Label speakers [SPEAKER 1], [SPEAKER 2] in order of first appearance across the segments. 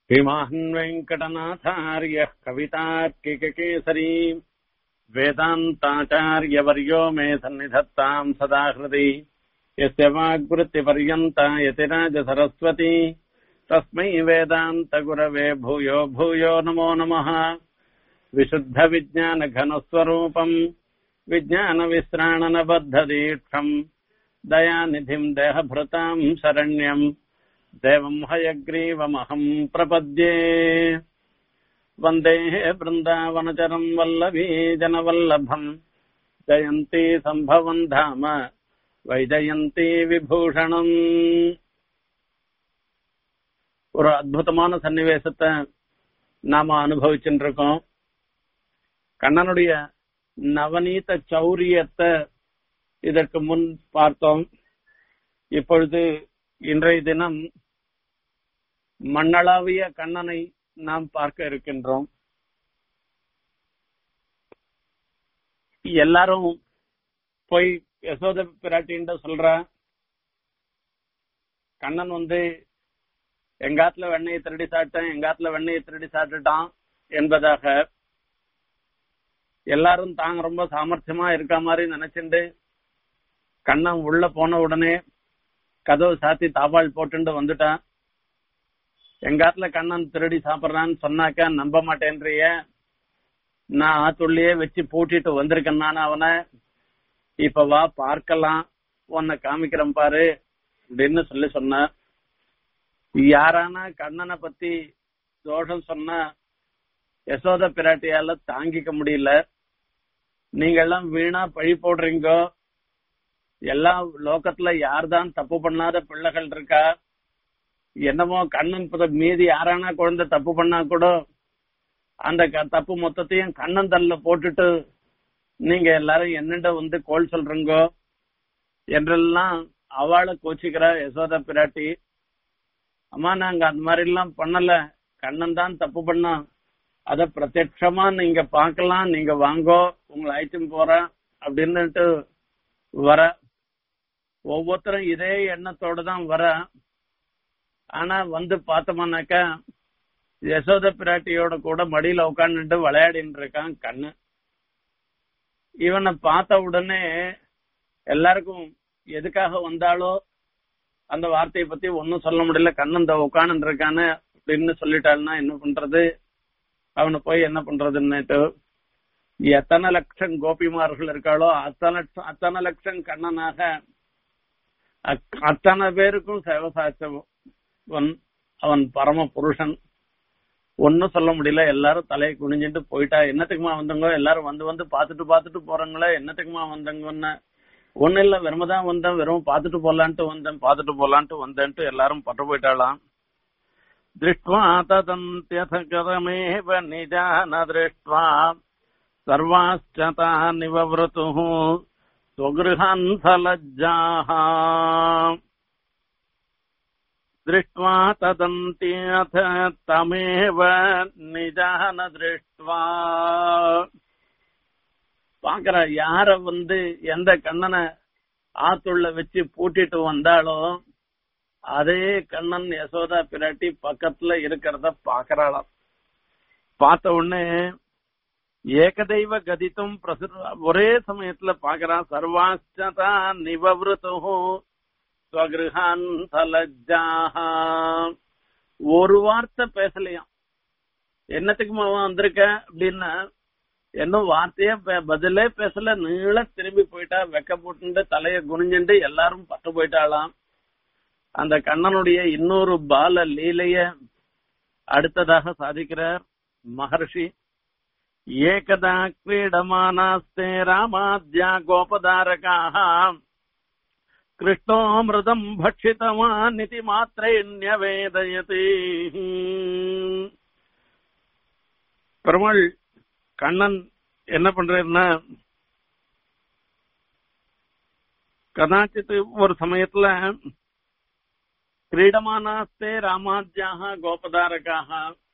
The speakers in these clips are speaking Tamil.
[SPEAKER 1] श्रीमान् वेङ्कटनाथार्यः कवितार्किककेसरी वेदान्ताचार्यवर्यो मे सन्निधत्ताम् सदा हृदि यस्य वाग्वृत्तिपर्यन्ता यतिराजसरस्वती तस्मै वेदान्तगुरवे भूयो भूयो नमो नमः विशुद्धविज्ञानघनस्वरूपम् विज्ञानविश्राणनबद्धदीक्षम् दयानिधिम् देहभृताम् शरण्यम् देवम् हयग्रीवमहम् प्रपद्ये वन्दे बृन्दावनचरम् वल्लभी जनवल्लभम् जयन्ती सम्भवम् धाम வைஜயந்தி விபூஷணம் ஒரு அற்புதமான சன்னிவேசத்தை நாம அனுபவிச்சுட்டு இருக்கோம் கண்ணனுடைய நவநீத சௌரியத்தை இதற்கு முன் பார்த்தோம் இப்பொழுது இன்றைய தினம் மண்ணளாவிய கண்ணனை நாம் பார்க்க இருக்கின்றோம் எல்லாரும் போய் யசோத பிராட்டின்ட்டு சொல்ற கண்ணன் வந்து எங்காத்துல வெண்ணையை திருடி சாப்பிட்டேன் எங்காத்துல வெண்ணையை திருடி சாப்பிட்டுட்டான் என்பதாக எல்லாரும் தாங்க ரொம்ப சாமர்த்தியமா இருக்க மாதிரி நினைச்சுண்டு கண்ணன் உள்ள போன உடனே கதவு சாத்தி தாபால் போட்டுண்டு வந்துட்டான் எங்காத்துல கண்ணன் திருடி சாப்பிடுறான்னு சொன்னாக்கா நம்ப மாட்டேன்றிய நான் ஆத்துள்ளியே வச்சு பூட்டிட்டு வந்திருக்கேன் நான் அவனை இப்ப வா பார்க்கலாம் உன்னை காமிக்கிறேன் பாரு அப்படின்னு சொல்லி சொன்ன யாரானா கண்ணனை பத்தி தோஷம் சொன்னா யசோத பிராட்டியால தாங்கிக்க முடியல நீங்க எல்லாம் வீணா பழி போடுறீங்கோ எல்லா லோகத்துல யார்தான் தப்பு பண்ணாத பிள்ளைகள் இருக்கா என்னமோ கண்ணன் மீதி யாரானா குழந்தை தப்பு பண்ணா கூட அந்த தப்பு மொத்தத்தையும் கண்ணன் தள்ள போட்டுட்டு நீங்க எல்லாரும் என்னண்ட வந்து கோல் சொல்றீங்கோ என்றெல்லாம் அவளை கோச்சிக்கிறா யசோதா பிராட்டி அம்மா நாங்க அந்த மாதிரி எல்லாம் பண்ணல கண்ணன் தான் தப்பு பண்ணா அத பிரத்யட்சமா நீங்க பாக்கலாம் நீங்க வாங்கோ உங்களை அழைச்சும் போறேன் அப்படின்னுட்டு வர ஒவ்வொருத்தரும் இதே எண்ணத்தோட தான் வர ஆனா வந்து பார்த்தோம்னாக்கா யசோத பிராட்டியோட கூட மடியில உட்காந்துட்டு விளையாடிட்டு இருக்கான் கண்ணு இவனை பார்த்த உடனே எல்லாருக்கும் எதுக்காக வந்தாலோ அந்த வார்த்தையை பத்தி ஒன்னும் சொல்ல முடியல கண்ணன் இந்த உட்காந்து இருக்கானு அப்படின்னு சொல்லிட்டாள்னா என்ன பண்றது அவனை போய் என்ன பண்றதுன்னுட்டு எத்தனை லட்சம் கோபிமார்கள் இருக்காளோ அத்தனை அத்தனை லட்சம் கண்ணனாக அத்தனை பேருக்கும் சேவசாச்சவன் அவன் பரம புருஷன் ஒன்னும் சொல்ல முடியல எல்லாரும் தலையை குனிஞ்சிட்டு போயிட்டா என்னத்துக்குமா வந்தவங்க எல்லாரும் வந்து வந்து பாத்துட்டு பாத்துட்டு போறாங்களே என்னத்துக்குமா வந்தவங்கன்னு ஒண்ணு இல்ல வெறுமதான் வந்தேன் வெறும் பாத்துட்டு போலான்ட்டு வந்தேன் பாத்துட்டு போலான்ட்டு வந்தேன்ட்டு எல்லாரும் பட்டு போயிட்டாளாம் திருஷ்டுவா ததந்தியதகரமேவ நிஜான திருஷ்டுவா சர்வாச்சதா நிவவ்ரது ஸ்வகிருஹான் சலஜ்ஜாஹ दृष्ट्वा तदन्त्यथ तमेव நிஜான திருஷ்டுவா பாக்குற யார வந்து எந்த கண்ணனை ஆத்துள்ள வச்சு பூட்டிட்டு வந்தாலோ அதே கண்ணன் யசோதா பிராட்டி பக்கத்துல இருக்கிறத பாக்குறாளாம் பார்த்த உடனே ஏகதெய்வ கதித்தும் ஒரே சமயத்துல பாக்குறான் சர்வாச்சதா நிவவிருத்தும் ஸ்வகிருஹான் சலஜ்ஜாஹ ஒரு வார்த்தை பேசலையாம் என்னத்துக்கு அவன் வந்திருக்க அப்படின்னா இன்னும் வார்த்தையே பதிலே பேசல நீள திரும்பி போயிட்டா வெக்க போட்டு தலைய குனிஞ்சுட்டு எல்லாரும் பட்டு போயிட்டாளாம் அந்த கண்ணனுடைய இன்னொரு பால லீலைய அடுத்ததாக சாதிக்கிறார் மகர்ஷி ஏகதா கிரீடமானாஸ்தே ராமாத்யா கோபதாரகாக கிருஷ்ணோமிருதம் பட்சிதவானிதி மாத்திரேண்யவேதயதி பெருமாள் கண்ணன் என்ன பண்றாருன்னா கதாச்சித் ஒரு சமயத்துல கிரீடமானாஸ்தே ராமாத்யாக கோபதாரகாக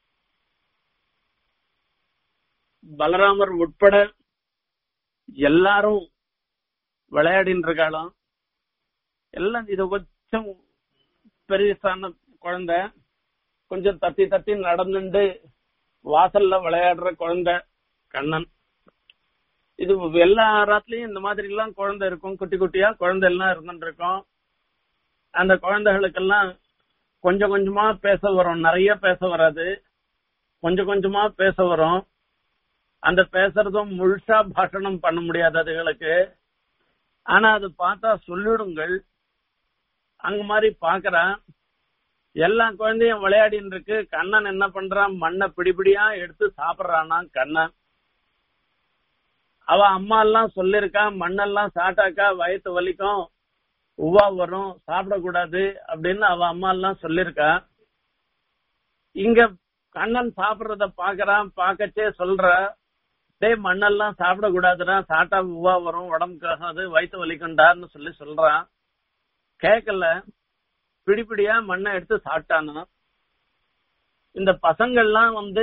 [SPEAKER 1] பலராமர் உட்பட எல்லாரும் விளையாடின்னு இருக்காளாம் எல்லாம் இது கொஞ்சம் பெரியசான குழந்தை கொஞ்சம் தத்தி தத்தி நடந்துட்டு வாசல்ல விளையாடுற குழந்தை கண்ணன் இது எல்லா ராத்திலையும் இந்த மாதிரி எல்லாம் குழந்தை இருக்கும் குட்டி குட்டியா குழந்தை எல்லாம் இருந்துட்டு இருக்கும் அந்த குழந்தைகளுக்கெல்லாம் கொஞ்சம் கொஞ்சமா பேச வரும் நிறைய பேச வராது கொஞ்சம் கொஞ்சமா பேச வரும் அந்த பேசுறதும் முழுசா பாஷணம் பண்ண முடியாது அதுகளுக்கு ஆனா அது பார்த்தா சொல்லிடுங்கள் அங்க மாதிரி பாக்குறான் எல்லா குழந்தையும் விளையாடின்னு இருக்கு கண்ணன் என்ன பண்றான் மண்ணை பிடிபிடியா எடுத்து சாப்பிடுறானா கண்ணன் அவ அம்மா எல்லாம் சொல்லிருக்கா மண்ணெல்லாம் சாட்டாக்கா வயிற்று வலிக்கும் உவா வரும் சாப்பிடக்கூடாது அப்படின்னு அவ அம்மா எல்லாம் சொல்லிருக்கா இங்க கண்ணன் சாப்பிடுறத பாக்குறான் பாக்கச்சே சொல்ற டேய் மண்ணெல்லாம் சாப்பிடக்கூடாதுடா சாப்பிட்டா உவா வரும் உடம்புக்காகாது வயிற்று வலிக்குண்டான்னு சொல்லி சொல்றான் கேட்கல பிடிப்பிடியா மண்ணை எடுத்து சாப்பிட்டானா இந்த பசங்கள்லாம் வந்து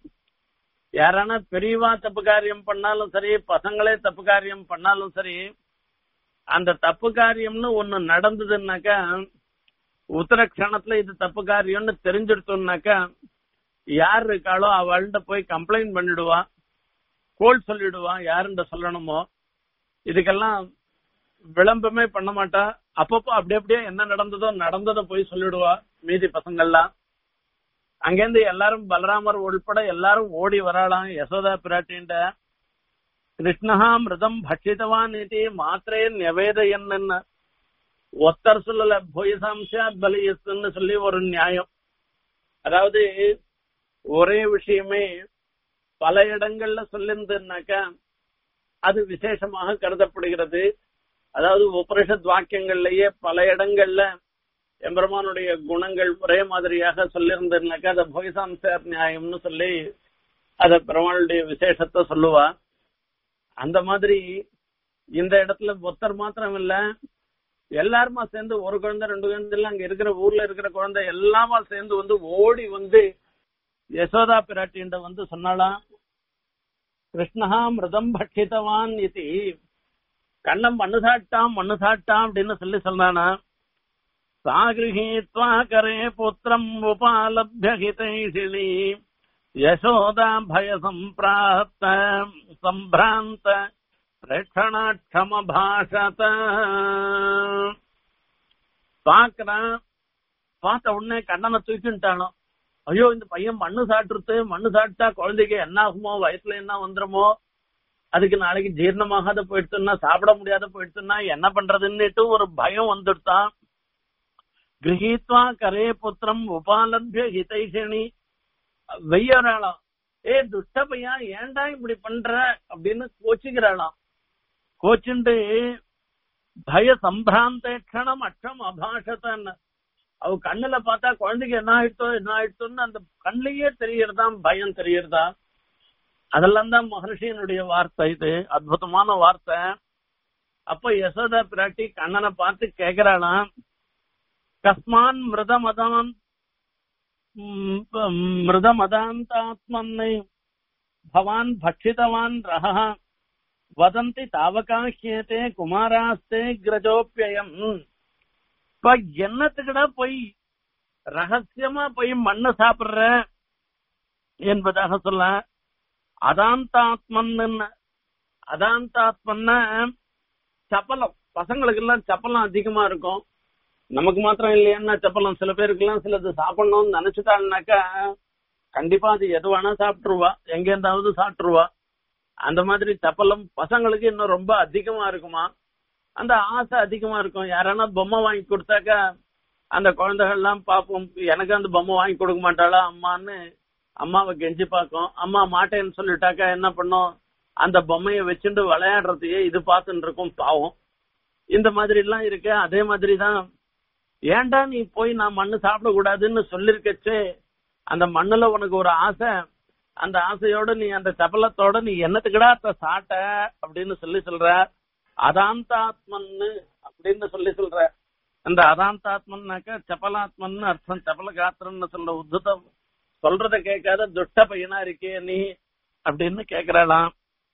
[SPEAKER 1] யாரான பெரியவா தப்பு காரியம் பண்ணாலும் சரி பசங்களே தப்பு காரியம் பண்ணாலும் சரி அந்த தப்பு காரியம்னு ஒண்ணு நடந்ததுன்னாக்கா உத்தர க்ஷணத்துல இது தப்பு காரியம்னு தெரிஞ்சிடுத்தோம்னாக்கா யார் இருக்காளோ அவள்கிட்ட போய் கம்ப்ளைண்ட் பண்ணிடுவா கோல் சொல்லிடுவா யாருன்ற சொல்லணுமோ இதுக்கெல்லாம் விளம்பரமே பண்ண மாட்டா அப்பப்போ அப்படி அப்படியே என்ன நடந்ததோ நடந்ததை போய் சொல்லிடுவா மீதி பசங்கள்லாம் அங்கேருந்து எல்லாரும் பலராமர் உள்பட எல்லாரும் ஓடி வராளாம் யசோதா பிராட்டின்ட கிருஷ்ணஹா மிருதம் பட்சித்தவான் இது மாத்திரே நிவேதையன்னு ஒத்தர் சொல்லல பொய்சாம்சாத் பலியஸ்ன்னு சொல்லி ஒரு நியாயம் அதாவது ஒரே விஷயமே பல இடங்கள்ல சொல்லிருந்ததுனாக்கா அது விசேஷமாக கருதப்படுகிறது அதாவது உபனிஷத் வாக்கியங்கள்லயே பல இடங்கள்ல எம்பெருமானுடைய குணங்கள் ஒரே மாதிரியாக சொல்லியிருந்ததுனாக்கா அதை பொய்சாம்சார் நியாயம்னு சொல்லி அத பெருமாளுடைய விசேஷத்தை சொல்லுவா அந்த மாதிரி இந்த இடத்துல ஒத்தர் மாத்திரம் இல்ல எல்லாருமா சேர்ந்து ஒரு குழந்தை ரெண்டு குழந்தை எல்லாம் அங்க இருக்கிற ஊர்ல இருக்கிற குழந்தை எல்லாமா சேர்ந்து வந்து ஓடி வந்து யசோதா பிராட்டின்ற வந்து சொன்னாலாம் கிருஷ்ணஹா மிருதம் பட்சித்தவான் இது கண்ணம் மண்ணு சாட்டாம் மண்ணு சாட்டாம் அப்படின்னு சொல்லி சொன்னானா சாகிருஹீத்வா கரே புத்திரம் உபாலபிய ஹிதைஷிணி யசோதா பய சம்பிராப்த சம்பிராந்த ரட்சணாட்சம பாஷத பாக்குறான் பார்த்த உடனே கண்ணனை தூக்கிட்டானோ ஐயோ இந்த பையன் மண்ணு சாப்பிட்டுருத்து மண்ணு சாப்பிட்டா குழந்தைக்கு என்ன ஆகுமோ வயசுல என்ன வந்துருமோ அதுக்கு நாளைக்கு ஜீரணமாகாத போயிடுச்சுன்னா சாப்பிட முடியாத போயிடுச்சுன்னா என்ன பண்றதுன்னுட்டு ஒரு பயம் வந்துடுத்தான் கிரகித்வா கரே புத்திரம் உபாலபிய ஹிதைஷணி வெய்யறாளாம் ஏ துஷ்ட பையன் ஏன்டா இப்படி பண்ற அப்படின்னு கோச்சுக்கிறாளாம் கோச்சுண்டு பய சம்பிராந்த க்ஷணம் அட்சம் அபாஷத்தன்னு அவ கண்ணுல பார்த்தா குழந்தைக்கு என்ன ஆயிடுத்தோ என்ன ஆயிடுத்தோன்னு அந்த கண்ணிலேயே தெரியறதா பயம் தெரியறதா அதெல்லாம் தான் மகர்ஷியனுடைய வார்த்தை இது அற்புதமான வார்த்தை அப்ப யசோதா பிராட்டி கண்ணனை பார்த்து கேக்குறாளாம் கஸ்மான் மிருதமதான் மிருதமதாந்தாத்மன்னை பவான் பட்சிதவான் ரஹ வதந்தி தாவகாஹியதே குமாராஸ்தே கிரஜோப்பியம் இப்ப என்னத்துக்குடா போய் ரகசியமா போய் மண்ணை சாப்பிடுற என்பதாக சொல்ல அதாந்தாத்மன் அதாந்தாத்மன்ன சப்பலம் பசங்களுக்கு எல்லாம் சப்பலம் அதிகமா இருக்கும் நமக்கு மாத்திரம் இல்லையான்னா சப்பலம் சில பேருக்கு எல்லாம் சிலது சாப்பிடணும்னு நினைச்சுட்டான்னாக்கா கண்டிப்பா அது எது வேணா சாப்பிட்டுருவா எங்க இருந்தாவது சாப்பிட்டுருவா அந்த மாதிரி சப்பலம் பசங்களுக்கு இன்னும் ரொம்ப அதிகமா இருக்குமா அந்த ஆசை அதிகமா இருக்கும் யாரானா பொம்மை வாங்கி கொடுத்தாக்கா அந்த குழந்தைகள் எல்லாம் பார்ப்போம் எனக்கு அந்த பொம்மை வாங்கி கொடுக்க மாட்டாளா அம்மான்னு அம்மாவை கெஞ்சி பார்க்கும் அம்மா மாட்டேன்னு சொல்லிட்டாக்கா என்ன பண்ணும் அந்த பொம்மைய வச்சுட்டு விளையாடுறதையே இது பார்த்துட்டு இருக்கும் பாவம் இந்த மாதிரி எல்லாம் இருக்கு அதே மாதிரி தான் ஏன்டா நீ போய் நான் மண்ணு சாப்பிடக்கூடாதுன்னு சொல்லிருக்கச்சே அந்த மண்ணுல உனக்கு ஒரு ஆசை அந்த ஆசையோட நீ அந்த சபலத்தோட நீ என்னத்துக்குடா அத சாட்ட அப்படின்னு சொல்லி சொல்ற அதாந்தாத்மன்னு அப்படின்னு சொல்லி சொல்ற அந்த அதாந்தாத்மன்னாக்க சபலாத்மன்னு அர்த்தம் சபல காத்திரன்னு சொல்ற உத்தம் சொல்றத கேட்காத துஷ்ட பையனா இருக்கே நீ அப்படின்னு கேக்குறாளாம்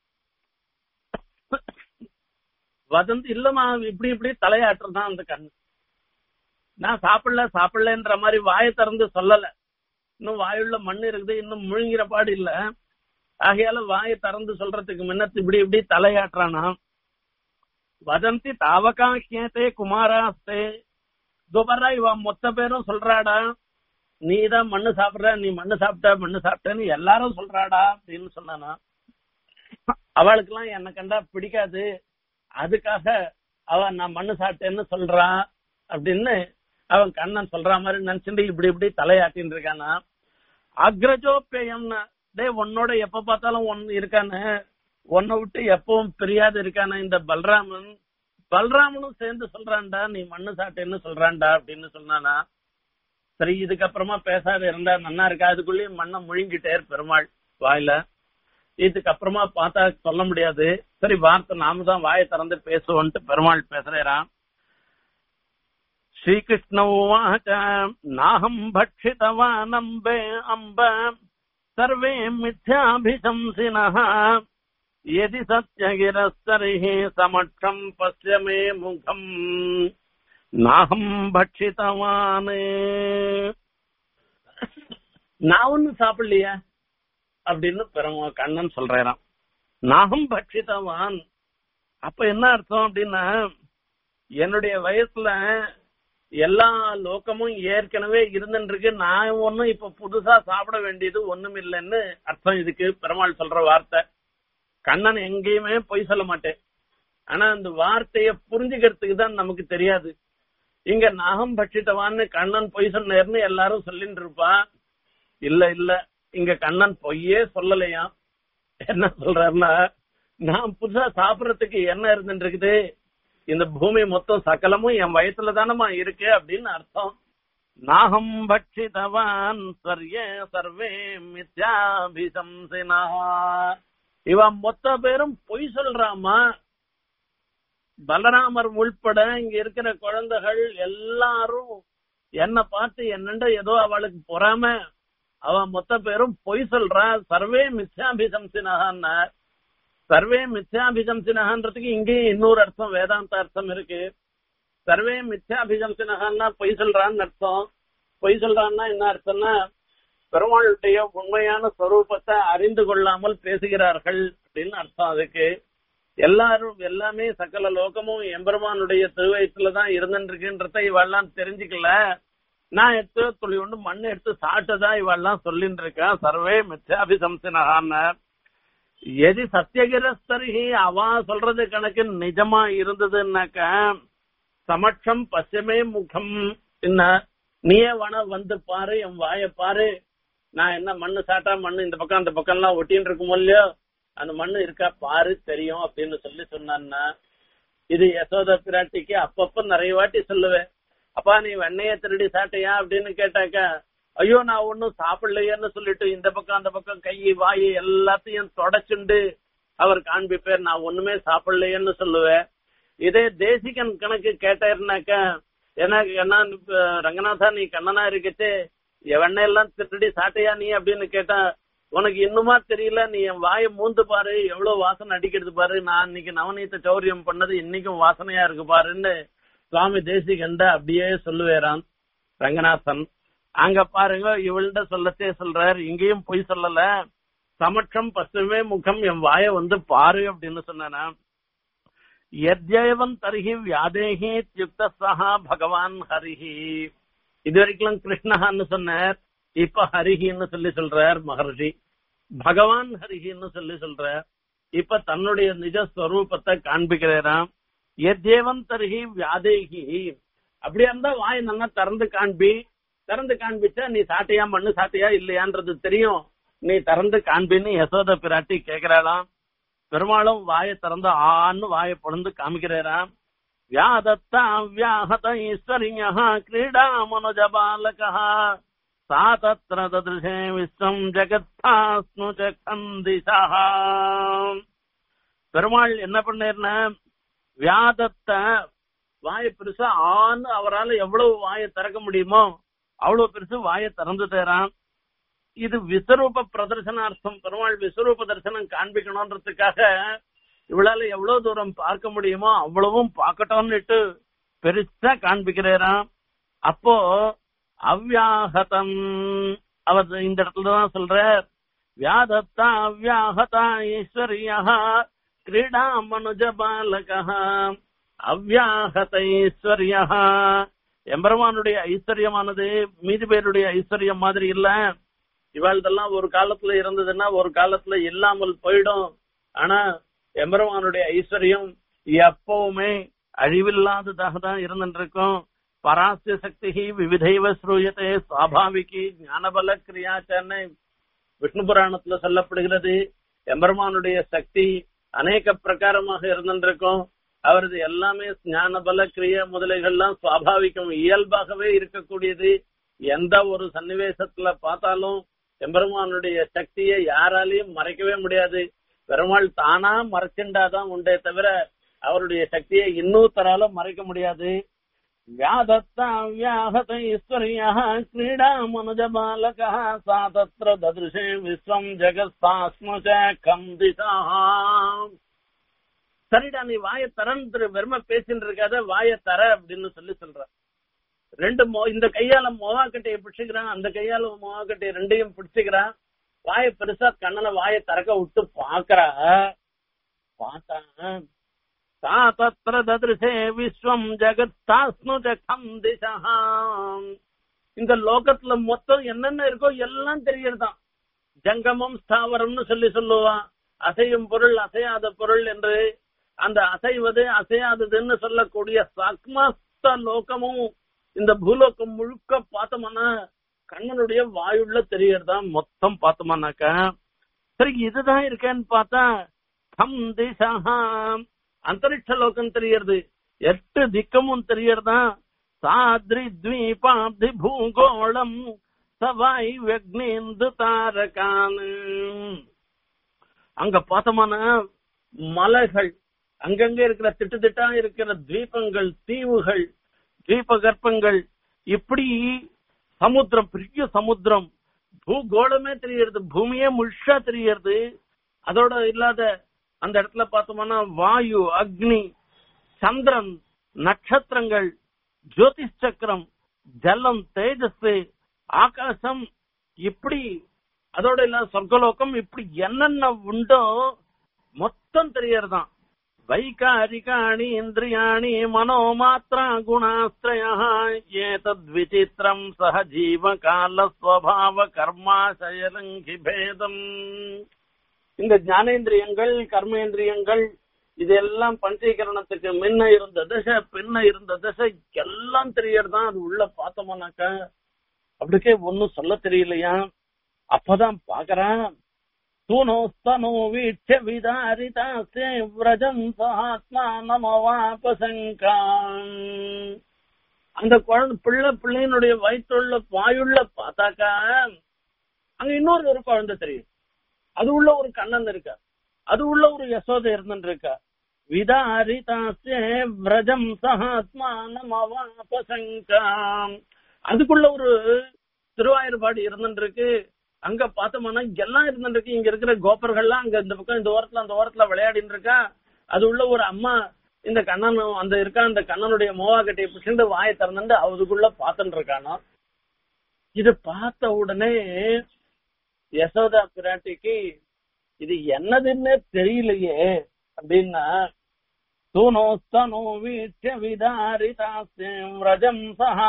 [SPEAKER 1] வதந்தி இல்லம்மா இப்படி இப்படி தலையாட்டுறதான் அந்த கண்ணு நான் சாப்பிடல சாப்பிடலன்ற மாதிரி வாயை திறந்து சொல்லல இன்னும் வாயுள்ள மண் இருக்குது இன்னும் முழுங்கிற பாடு இல்ல ஆகையால வாயை திறந்து சொல்றதுக்கு முன்ன இப்படி இப்படி தலையாட்டுறானா வதந்தி தாவகாக்கியத்தே குமாராஸ்தே துபரா இவ மொத்த பேரும் சொல்றாடா நீ தான் மண்ணு சாப்பிடுற நீ மண்ணு சாப்பிட்ட மண்ணு சாப்பிட்டேன்னு எல்லாரும் சொல்றாடா அப்படின்னு சொன்னானா அவளுக்கு எல்லாம் என்ன கண்டா பிடிக்காது அதுக்காக அவ நான் மண்ணு சாப்பிட்டேன்னு சொல்றான் அப்படின்னு அவன் கண்ணன் சொல்ற மாதிரி நினைச்சுட்டு இப்படி இப்படி தலையாட்டின்னு இருக்கானா அக்ரஜோப்பயம்னா டேய் உன்னோட எப்ப பார்த்தாலும் ஒன் இருக்கானு உன்னை விட்டு எப்பவும் பிரியாது இருக்கானே இந்த பல்ராமன் பல்ராமனும் சேர்ந்து சொல்றான்டா நீ மண்ணு சாப்பிட்டேன்னு சொல்றான்டா அப்படின்னு சொன்னானா சரி இதுக்கப்புறமா பேசாத இருந்தா நன்னா இருக்கா அதுக்குள்ளேயும் மண்ணை முழுங்கிட்டே பெருமாள் வாயில இதுக்கப்புறமா பார்த்தா சொல்ல முடியாது சரி வார்த்தை நாம தான் வாயை திறந்து பேசுவோன்ட்டு பெருமாள் பேசுறான் ஸ்ரீகிருஷ்ண உவாச்ச நாகம் பட்சிதவானம்பே அம்ப சர்வே மித்யாபிசம்சினः यदि सत्यगिरस्तर्हि समक्षम् पश्य मे मुखम् நாகம் பட்சித்தவான் நான் ஒன்னும் சாப்பிடலையா அப்படின்னு பெருமா கண்ணன் சொல்றாராம் நாகம் பட்சித்தவான் அப்ப என்ன அர்த்தம் அப்படின்னா என்னுடைய வயசுல எல்லா லோகமும் ஏற்கனவே இருந்துருக்கு நான் ஒன்னும் இப்ப புதுசா சாப்பிட வேண்டியது ஒண்ணும் இல்லைன்னு அர்த்தம் இதுக்கு பெருமாள் சொல்ற வார்த்தை கண்ணன் எங்கேயுமே பொய் சொல்ல மாட்டேன் ஆனா அந்த வார்த்தைய புரிஞ்சுக்கிறதுக்கு தான் நமக்கு தெரியாது இங்க நாகம் பட்சிட்டவான்னு கண்ணன் பொய் சொன்னேர்னு எல்லாரும் சொல்லிட்டு இருப்பா இல்ல இல்ல இங்க கண்ணன் பொய்யே சொல்லலையா என்ன சொல்றாருன்னா நான் புதுசா சாப்பிடறதுக்கு என்ன இருந்துட்டு இருக்குது இந்த பூமி மொத்தம் சகலமும் என் வயசுல தானமா இருக்கு அப்படின்னு அர்த்தம் நாகம் பட்சிதவான் சர்ய சர்வே மித்யாபிசம்சினா இவன் மொத்த பேரும் பொய் சொல்றாமா பலராமர் உள்பட இங்க இருக்கிற குழந்தைகள் எல்லாரும் என்ன பார்த்து என்னண்ட ஏதோ அவளுக்கு பொறாம அவன் மொத்த பேரும் பொய் சொல்றா சர்வே மித்யாபிசம்சினகான்னா சர்வே மித்யாபிசம்சினகான்றதுக்கு இங்கேயும் இன்னொரு அர்த்தம் வேதாந்த அர்த்தம் இருக்கு சர்வே மித்யாபிசம்சினகான்னா பொய் சொல்றான்னு அர்த்தம் பொய் சொல்றான்னா என்ன அர்த்தம்னா பெருமாளுடைய உண்மையான ஸ்வரூபத்தை அறிந்து கொள்ளாமல் பேசுகிறார்கள் அப்படின்னு அர்த்தம் அதுக்கு எல்லாரும் எல்லாமே சகல லோகமும் எம்பெருமானுடைய திருவயத்துலதான் இருந்துருக்குன்றத இவெல்லாம் தெரிஞ்சுக்கல நான் எடுத்து துளி ஒன்று மண் எடுத்து சாப்பிட்டதா இவெல்லாம் சொல்லிட்டு இருக்கேன் சர்வே மித்யாபிசம்சினகான்னு எது சத்தியகிரஸ்தரிகி அவ சொல்றது கணக்கு நிஜமா இருந்ததுன்னாக்க சமட்சம் பச்சமே முகம் என்ன நீயே வேணா வந்து பாரு என் வாய பாரு நான் என்ன மண்ணு சாட்டா மண்ணு இந்த பக்கம் அந்த பக்கம் எல்லாம் ஒட்டின்னு இருக்குமோ இல்லையோ அந்த மண்ணு இருக்கா பாரு தெரியும் அப்படின்னு சொல்லி சொன்னான்னா இது யசோத பிராட்டிக்கு அப்பப்ப நிறைய வாட்டி சொல்லுவேன் அப்பா நீ வெண்ணைய திருடி சாட்டையா அப்படின்னு கேட்டாக்கா ஐயோ நான் ஒன்னும் சாப்பிடலையேன்னு சொல்லிட்டு இந்த பக்கம் அந்த பக்கம் கை வாய் எல்லாத்தையும் தொடச்சுண்டு அவர் காண்பிப்பேர் நான் ஒண்ணுமே சாப்பிடலையேன்னு சொல்லுவேன் இதே தேசிகன் கணக்கு கேட்டாருனாக்கா எனக்கு என்ன ரங்கநாதா நீ கண்ணனா இருக்கச்சே வெண்ணையெல்லாம் திருடி சாட்டையா நீ அப்படின்னு கேட்டா உனக்கு இன்னுமா தெரியல நீ என் வாயை மூந்து பாரு எவ்வளவு வாசனை அடிக்கிறது பாரு நான் இன்னைக்கு நவநீத சௌரியம் பண்ணது இன்னைக்கும் வாசனையா இருக்கு பாருன்னு சுவாமி தேசிகண்ட அப்படியே சொல்லுவேரான் ரங்கநாதன் அங்க பாருங்க இவள்கிட்ட சொல்லத்தே சொல்றாரு இங்கேயும் பொய் சொல்லல சமட்சம் பசுமே முகம் என் வாய வந்து பாரு அப்படின்னு சொன்னா எத்யவன் தருகி வியாதேகி யுக்த சஹா பகவான் ஹரிஹி இது வரைக்கும் கிருஷ்ணஹான்னு சொன்னார் இப்ப ஹரிஹின்னு சொல்லி சொல்றார் மகர்ஷி பகவான் ஹரிஹின்னு சொல்லி சொல்றார் இப்ப தன்னுடைய நிஜ ஸ்வரூபத்தை காண்பிக்கிறாராம் எத்யவன் தருகி வியாதேகி அப்படியா இருந்தா வாய் நல்லா திறந்து காண்பி திறந்து காண்பிச்சா நீ சாட்டையா மண்ணு சாட்டையா இல்லையான்றது தெரியும் நீ திறந்து காண்பின்னு யசோத பிராட்டி கேக்குறாளாம் பெருமாளும் வாயை திறந்து ஆன்னு வாயை பொழுந்து காமிக்கிறாராம் வியாதத்தா வியாஹத ஈஸ்வரியா கிரீடா மனுஜ பாலகா சா தத்ர ததிருஷே விஸ்வம் ஜெகத்தாஸ்னு ஜகந்திசா பெருமாள் என்ன பண்ணேர்னா வியாதத்தை வாயை பெருசா ஆன்னு அவரால் எவ்வளவு வாயை திறக்க முடியுமோ அவ்வளவு பெருசு வாயை திறந்து தேரான் இது விஸ்வரூப பிரதர்சனார்த்தம் பெருமாள் விஸ்வரூப தரிசனம் காண்பிக்கணும்ன்றதுக்காக இவளால எவ்வளவு தூரம் பார்க்க முடியுமோ அவ்வளவும் பார்க்கட்டும்னுட்டு பெருசா காண்பிக்கிறாராம் அப்போ அவ்யாகதம் அவர் இந்த இடத்துல தான் சொல்ற வியாதத்தா வியாகதா ஈஸ்வரியா கிரீடா மனுஜ பாலகா அவ்யாகத ஈஸ்வரியா எம்பெருமானுடைய ஐஸ்வர்யமானது மீதி பேருடைய ஐஸ்வர்யம் மாதிரி இல்ல இவாழ்தெல்லாம் ஒரு காலத்துல இருந்ததுன்னா ஒரு காலத்துல இல்லாமல் போயிடும் ஆனா எம்பெருமானுடைய ஐஸ்வர்யம் எப்பவுமே அழிவில்லாததாக தான் இருந்துட்டு இருக்கும் பராசிய சக்தி விவிதைவ ஸ்ரூயத்தை சுவாபாவிகி ஞானபல கிரியாச்சன்னு விஷ்ணு புராணத்துல சொல்லப்படுகிறது எம்பெருமானுடைய சக்தி அநேக பிரகாரமாக இருந்திருக்கும் அவரது எல்லாமே ஞான பல கிரிய முதலைகள்லாம் சுவாபாவிகம் இயல்பாகவே இருக்கக்கூடியது எந்த ஒரு சன்னிவேசத்துல பார்த்தாலும் எம்பெருமானுடைய சக்தியை யாராலையும் மறைக்கவே முடியாது பெருமாள் தானா மறைச்சுண்டாதான் உண்டே தவிர அவருடைய சக்தியை இன்னொருத்தரால மறைக்க முடியாது व्याधत्ता व्याहत ईश्वर्यः क्रीडा मनुज बालकः सा तत्र ददृशे विश्वम् जगत्सास्म च கந்திதः சரிடா நீ வாய தரன்னு வெறும பேசிட்டு இருக்காத வாய தர அப்படின்னு சொல்லி சொல்ற ரெண்டு மோ இந்த கையால மொவாக்கட்டையை பிடிச்சுக்கிறான் அந்த கையால மொவாக்கட்டையை ரெண்டையும் பிடிச்சுக்கிறான் வாய பெருசா கண்ணனை வாய திறக்க விட்டு பாக்குறா பார்த்தா सा तत्र ददृशे விஸ்வம் ஜகத்தாஸ்னு கந்திஷா இந்த லோகத்துல மொத்தம் என்னென்ன இருக்கோ எல்லாம் தெரியறதாம் ஜங்கமம் ஸ்தாவரம்னு சொல்லி சொல்லுவான் அசையும் பொருள் அசையாத பொருள் என்று அந்த அசைவது அசையாததுன்னு சொல்லக்கூடிய சக்மஸ்த லோகமும் இந்த பூலோகம் முழுக்க பார்த்தோம்னா கண்ணனுடைய வாயுள்ள தெரியறதா மொத்தம் பார்த்தோம்னாக்கா சரி இதுதான் இருக்கேன்னு பார்த்தா கம் திசா அந்தரிக்ஷ லோகம் தெரியறது எட்டு திக்கமும் தெரியறதா சாத்ரி த்வீபாப்தி பூகோளம் சவாய் வெக்னேந்து தாரகான் அங்க பார்த்தோம்னா மலைகள் அங்கங்க இருக்கிற திட்டு திட்டா இருக்கிற தீபங்கள் தீவுகள் தீப கற்பங்கள் இப்படி சமுத்திரம் பெரிய சமுத்திரம் பூகோளமே தெரியறது பூமியே முழுஷா தெரியறது அதோட இல்லாத அந்த இடத்துல பார்த்தோம்னா வாயு அக்னி சந்திரன் நட்சத்திரங்கள் ஜோதிஷ் சக்கரம் ஜலம் தேஜஸ் ஆகாசம் இப்படி அதோட இல்ல சொர்க்கலோகம் இப்படி என்னென்ன உண்டோ மொத்தம் தெரியறதான் வைகாரிகாணி இந்திரியாணி மனோமாத்ரா குணாஸ்திரயா ஏதத் விசித்திரம் சக ஜீவ கால ஸ்வபாவ கர்மாசயலங்கி பேதம் இந்த ஞானேந்திரியங்கள் கர்மேந்திரியங்கள் இதெல்லாம் பஞ்சீகரணத்துக்கு முன்ன இருந்த தசை பின்ன இருந்த தசை எல்லாம் தெரியறதான் அது உள்ள பார்த்தோம்னாக்கா அப்படிக்கே ஒன்னும் சொல்ல தெரியலையா அப்பதான் பாக்குறான் தூணோஸ்தனோ வீட்ச விதாரிதாசே விரஜம் சஹாத்மா நமவாபசங்கான் அந்த குழந்தை பிள்ளை பிள்ளையினுடைய வயிற்றுள்ள வாயுள்ள பார்த்தாக்கா அங்க இன்னொரு ஒரு குழந்தை தெரியும் அது உள்ள ஒரு கண்ணன் இருக்கா அது உள்ள ஒரு யசோதை இருந்துட்டு இருக்கா விதாரிதாசே விரஜம் சஹாத்மானம் அவாபசங்காம் அதுக்குள்ள ஒரு திருவாயூர்பாடு இருந்துட்டு இருக்கு அங்க பார்த்தோம்னா எல்லாம் இருந்துட்டு இருக்கு இங்க இருக்கிற கோபர்கள்லாம் அங்க இந்த பக்கம் இந்த ஓரத்துல அந்த ஓரத்துல விளையாடிட்டு இருக்கா அது உள்ள ஒரு அம்மா இந்த கண்ணன் அந்த இருக்கா அந்த கண்ணனுடைய மோவா கட்டையை பிடிச்சிட்டு வாயை திறந்துட்டு அதுக்குள்ள பாத்துட்டு இருக்கானோ இது பார்த்த உடனே யசோதா பிராட்டிக்கு இது என்னதுன்னே தெரியலையே அப்படின்னா சூனோஸ்தனோ வீட்ச விதாரிதாஸ்யம் ரஜம்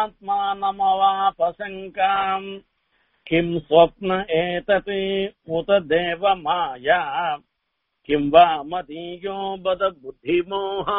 [SPEAKER 1] சஹாத்மானமவாபசங்காம் கிம் ஸ்வப்ன ஏதத் உத தேவ மாயா கிம் வா மதீயோ பத புத்திமோகா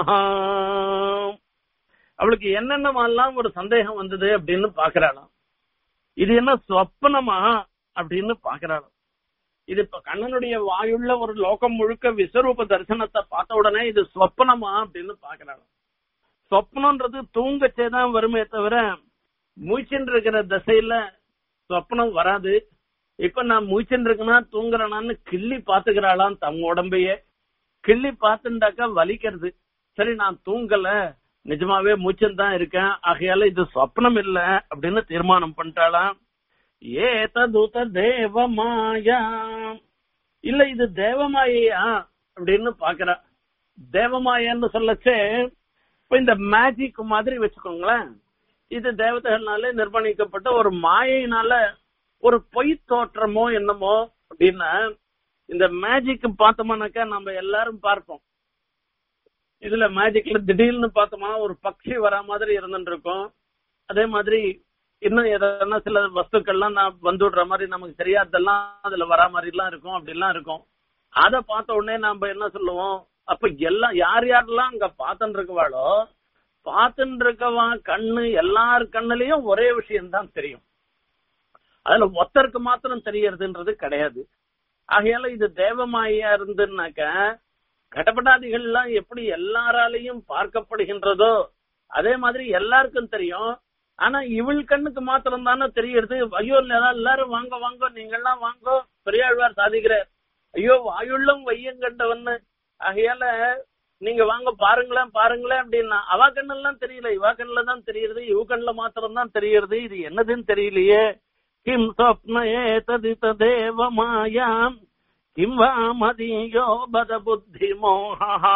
[SPEAKER 1] அவளுக்கு என்னென்னமெல்லாம் ஒரு சந்தேகம் வந்தது அப்படின்னு பாக்குறாளாம் இது என்ன சொப்பனமா அப்படின்னு பாக்குறாளாம் இது இப்ப கண்ணனுடைய வாயுள்ள ஒரு லோகம் முழுக்க விஸ்வரூப தரிசனத்தை பார்த்த உடனே இது சொப்பனமா அப்படின்னு பாக்குறாங்க சொப்னம்ன்றது தூங்கச்சேதான் வருமே தவிர மூச்சுன்னு இருக்கிற திசையில சொப்னம் வராது இப்ப நான் மூச்சுன்னு இருக்கனா தூங்குறேனான்னு கிள்ளி பாத்துக்கிறாளாம் தம் உடம்பையே கிள்ளி பார்த்துட்டாக்கா வலிக்கிறது சரி நான் தூங்கல நிஜமாவே மூச்சன் தான் இருக்கேன் ஆகையால இது சொப்னம் இல்ல அப்படின்னு தீர்மானம் பண்ணிட்டாளாம் ஏததுத தேவமாயா இல்ல இது தேவமாயா அப்படின்னு பாக்குறா தேவமாயான்னு சொல்லச்சே இப்ப இந்த மேஜிக் மாதிரி வச்சுக்கோங்களேன் இது தேவதைகள்னால நிர்மாணிக்கப்பட்ட ஒரு மாயினால ஒரு பொய் தோற்றமோ என்னமோ அப்படின்னா இந்த மேஜிக் பார்த்தோம்னாக்கா நம்ம எல்லாரும் பார்ப்போம் இதுல மேஜிக்ல திடீர்னு பார்த்தோமா ஒரு பக்ஷி வரா மாதிரி இருந்துட்டு இருக்கும் அதே மாதிரி இன்னும் எதனா சில வஸ்துக்கள்லாம் நான் வந்துடுற மாதிரி நமக்கு தெரியாதெல்லாம் அதுல வரா மாதிரி எல்லாம் இருக்கும் அப்படிலாம் இருக்கும் அத பார்த்த உடனே நாம என்ன சொல்லுவோம் அப்ப எல்லாம் யார் யாரெல்லாம் அங்க பார்த்துட்டு இருக்கவாளோ பார்த்துட்டு இருக்கவா கண்ணு எல்லார் கண்ணுலயும் ஒரே விஷயம்தான் தெரியும் அதுல ஒத்தருக்கு மாத்திரம் தெரியறதுன்றது கிடையாது ஆகையால இது தேவமாயா இருந்துன்னாக்க கடப்படாதிகள் எல்லாம் எப்படி எல்லாராலையும் பார்க்கப்படுகின்றதோ அதே மாதிரி எல்லாருக்கும் தெரியும் ஆனா இவள் கண்ணுக்கு மாத்திரம் தானே தெரியறது ஐயோ எல்லாரும் வாங்க வாங்க நீங்கெல்லாம் வாங்க பெரியாழ்வார் சாதிக்கிறார் ஐயோ வாயுள்ளம் வையம் கண்டவன்னு ஆகையால நீங்க வாங்க பாருங்களேன் பாருங்களேன் அப்படின்னா அவ கண்ணெல்லாம் தெரியல இவ கண்ணுல தான் தெரியுது இவ கண்ணுல மாத்திரம் தான் தெரியறது இது என்னதுன்னு தெரியலையே கிம் சொப்ன ஏததித தேவ மாயாம் கிம் வா மதியோ பத புத்தி மோகா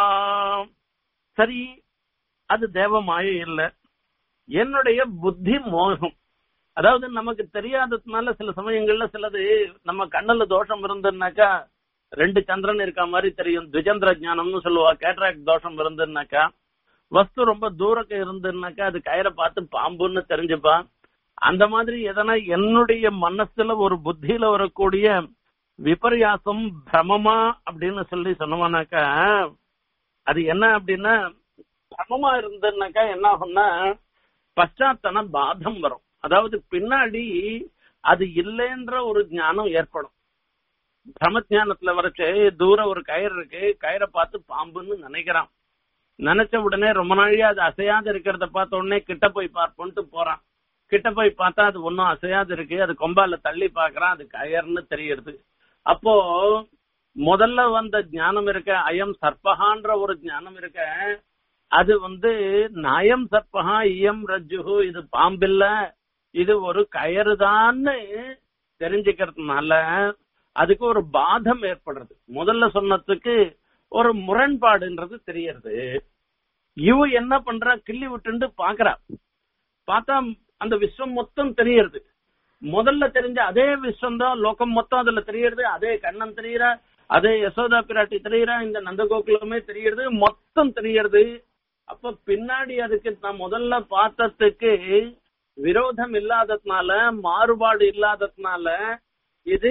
[SPEAKER 1] சரி அது தேவ மாயை இல்ல என்னுடைய புத்தி மோகம் அதாவது நமக்கு தெரியாததுனால சில சமயங்கள்ல சிலது நம்ம கண்ணுல தோஷம் இருந்துன்னாக்கா ரெண்டு சந்திரன் இருக்க மாதிரி தெரியும் துஜந்திர ஞானம்னு சொல்லுவா கேட்ராக்ட் தோஷம் இருந்துன்னாக்கா வஸ்து ரொம்ப தூரக்க இருந்துன்னாக்கா அது கயிறை பார்த்து பாம்புன்னு தெரிஞ்சுப்பா அந்த மாதிரி எதனா என்னுடைய மனசுல ஒரு புத்தியில வரக்கூடிய விபரியாசம் பிரமமா அப்படின்னு சொல்லி சொன்னோம்னாக்கா அது என்ன அப்படின்னா பிரமமா இருந்துன்னாக்கா என்ன ஆகும்னா பశ్చాத்தன பாதம் வரும் அதாவது பின்னாடி அது இல்லைன்ற ஒரு ஞானம் ஏற்படும் பிரம ஞானத்துல வரைச்சு தூரம் ஒரு கயிறு இருக்கு கயிறை பார்த்து பாம்புன்னு நினைக்கிறான் நினைச்ச உடனே ரொம்ப நாளையா அது அசையாது இருக்கிறத பார்த்த உடனே கிட்ட போய் பார்ப்போன்ட்டு போறான் கிட்ட போய் பார்த்தா அது ஒன்னும் அசையாது இருக்கு அது கொம்பால தள்ளி பாக்குறான் அது கயர்னு தெரியுது அப்போ முதல்ல வந்த ஞானம் இருக்க அயம் சர்பகான்ற ஒரு ஞானம் இருக்க அது வந்து நயம் சர்பகா இயம் ரஜ்ஜுகு இது பாம்பில்ல இது ஒரு கயறுதான்னு தெரிஞ்சுக்கிறதுனால அதுக்கு ஒரு பாதம் ஏற்படுறது முதல்ல சொன்னதுக்கு ஒரு முரண்பாடுன்றது தெரியறது இவ என்ன பண்றா கிள்ளி விட்டுண்டு பாக்குறா பார்த்தா அந்த விஸ்வம் மொத்தம் தெரியறது முதல்ல தெரிஞ்ச அதே விஸ்வம் தான் லோகம் மொத்தம் அதுல தெரியறது அதே கண்ணன் தெரியற அதே யசோதா பிராட்டி தெரியறா இந்த நந்தகோகுலமே தெரியறது மொத்தம் தெரியறது அப்ப பின்னாடி அதுக்கு நான் முதல்ல பார்த்ததுக்கு விரோதம் இல்லாததுனால மாறுபாடு இல்லாததுனால இது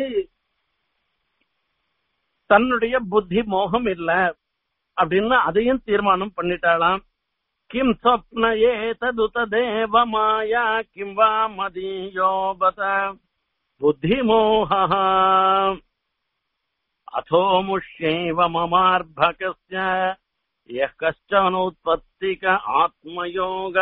[SPEAKER 1] தன்னுடைய புத்தி மோகம் இல்ல அப்படின்னு அதையும் தீர்மானம் பண்ணிட்டாளாம் கிம் சொப்ன ஏததுத தேவ மாயா கிம் வா மதியோ பத புத்தி மோக அதோ முஷ்யைவ மமார்பகஸ்ய யः கஷ்டனோத்பத்திக ஆத்மயோக